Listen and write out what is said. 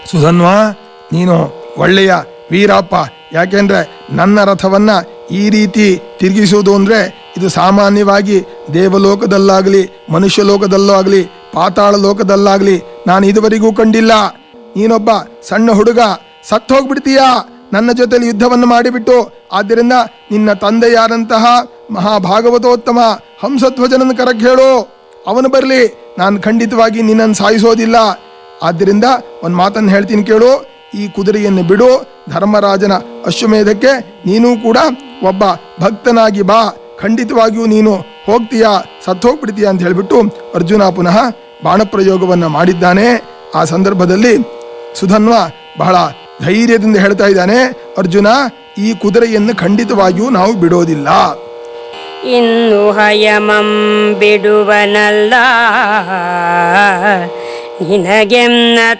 ಸುಧನ್ವ ನೀನು ಒಳ್ಳೆಯ ವೀರಪ್ಪ ಯಾಕೆಂದ್ರೆ ನನ್ನ ರಥವನ್ನ ಈ ರೀತಿ ತಿರುಗಿಸುವುದು ಅಂದ್ರೆ ಇದು ಸಾಮಾನ್ಯವಾಗಿ ದೇವಲೋಕದಲ್ಲಾಗಲಿ ಮನುಷ್ಯ ಲೋಕದಲ್ಲೂ ಆಗಲಿ ಪಾತಾಳ ಲೋಕದಲ್ಲಾಗಲಿ ನಾನು ಇದುವರೆಗೂ ಕಂಡಿಲ್ಲ ನೀನೊಬ್ಬ ಸಣ್ಣ ಹುಡುಗ ಸತ್ತು ಹೋಗ್ಬಿಡ್ತೀಯಾ ನನ್ನ ಜೊತೆಲಿ ಯುದ್ಧವನ್ನು ಮಾಡಿಬಿಟ್ಟು ಆದ್ದರಿಂದ ನಿನ್ನ ತಂದೆಯಾದಂತಹ ಮಹಾಭಾಗವತೋತ್ತಮ ಹಂಸಧ್ವಜನನ್ನು ಕರಕ್ಕೆ ಹೇಳು ಅವನು ಬರಲಿ ನಾನು ಖಂಡಿತವಾಗಿ ನಿನ್ನನ್ನು ಸಾಯಿಸೋದಿಲ್ಲ ಆದ್ದರಿಂದ ಒಂದು ಮಾತನ್ನು ಹೇಳ್ತೀನಿ ಕೇಳು ಈ ಕುದುರೆಯನ್ನು ಬಿಡು ಧರ್ಮರಾಜನ ಅಶ್ವಮೇಧಕ್ಕೆ ನೀನು ಕೂಡ ಒಬ್ಬ ಭಕ್ತನಾಗಿ ಬಾ ಖಂಡಿತವಾಗಿಯೂ ನೀನು ಹೋಗ್ತೀಯಾ ಸತ್ತು ಹೋಗ್ಬಿಡ್ತೀಯಾ ಅಂತ ಹೇಳಿಬಿಟ್ಟು ಅರ್ಜುನ ಪುನಃ ಬಾಣಪ್ರಯೋಗವನ್ನು ಮಾಡಿದ್ದಾನೆ ಆ ಸಂದರ್ಭದಲ್ಲಿ ಸುಧನ್ವ ಬಹಳ ಧೈರ್ಯದಿಂದ ಹೇಳ್ತಾ ಇದ್ದಾನೆ ಅರ್ಜುನ ಈ ಕುದುರೆಯನ್ನು ಖಂಡಿತವಾಗಿಯೂ ನಾವು ಬಿಡೋದಿಲ್ಲ ಇನ್ನು ಹಯಮಂ ಬಿಡುವನಲ್ಲ ನಿನಗೆನ್ನ